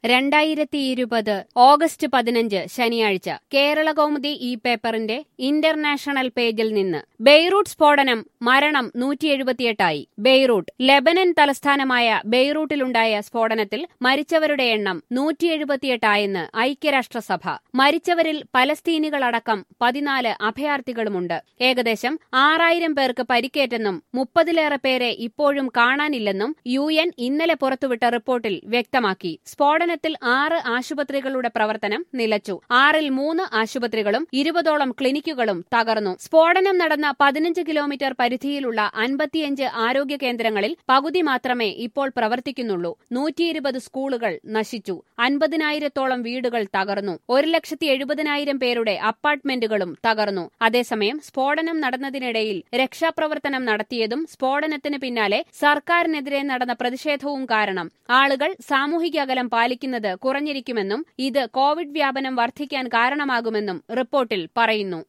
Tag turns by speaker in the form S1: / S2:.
S1: രണ്ടായിരത്തി ഇരുപത് ഓഗസ്റ്റ് പതിനഞ്ച് ശനിയാഴ്ച കേരള കൗമുദി ഈ പേപ്പറിന്റെ ഇന്റർനാഷണൽ പേജിൽ നിന്ന് ബെയ്റൂട്ട് സ്ഫോടനം മരണം നൂറ്റി എഴുപത്തിയെട്ടായി ബെയ്റൂട്ട് ലെബനൻ തലസ്ഥാനമായ ബെയ്റൂട്ടിലുണ്ടായ സ്ഫോടനത്തിൽ മരിച്ചവരുടെ എണ്ണം നൂറ്റി എഴുപത്തിയെട്ടായെന്ന് ഐക്യരാഷ്ട്രസഭ മരിച്ചവരിൽ പലസ്തീനികളടക്കം പതിനാല് അഭയാർത്ഥികളുമുണ്ട് ഏകദേശം ആറായിരം പേർക്ക് പരിക്കേറ്റെന്നും മുപ്പതിലേറെ പേരെ ഇപ്പോഴും കാണാനില്ലെന്നും യു എൻ ഇന്നലെ പുറത്തുവിട്ട റിപ്പോർട്ടിൽ വ്യക്തമാക്കി സ്ഫോടനത്തിൽ ആറ് ആശുപത്രികളുടെ പ്രവർത്തനം നിലച്ചു ആറിൽ മൂന്ന് ആശുപത്രികളും ഇരുപതോളം ക്ലിനിക്കുകളും തകർന്നു സ്ഫോടനം നടന്ന പതിനഞ്ച് കിലോമീറ്റർ പരിധിയിലുള്ള അൻപത്തിയഞ്ച് ആരോഗ്യ കേന്ദ്രങ്ങളിൽ പകുതി മാത്രമേ ഇപ്പോൾ പ്രവർത്തിക്കുന്നുള്ളൂ നൂറ്റിയിരുപത് സ്കൂളുകൾ നശിച്ചു അൻപതിനായിരത്തോളം വീടുകൾ തകർന്നു ഒരു ലക്ഷത്തി എഴുപതിനായിരം പേരുടെ അപ്പാർട്ട്മെന്റുകളും തകർന്നു അതേസമയം സ്ഫോടനം നടന്നതിനിടയിൽ രക്ഷാപ്രവർത്തനം നടത്തിയതും സ്ഫോടനത്തിന് പിന്നാലെ സർക്കാരിനെതിരെ നടന്ന പ്രതിഷേധവും കാരണം ആളുകൾ സാമൂഹിക അകലം പാലിക്കുന്നത് കുറഞ്ഞിരിക്കുമെന്നും ഇത് കോവിഡ് വ്യാപനം വർദ്ധിക്കാൻ കാരണമാകുമെന്നും റിപ്പോർട്ടിൽ പറയുന്നു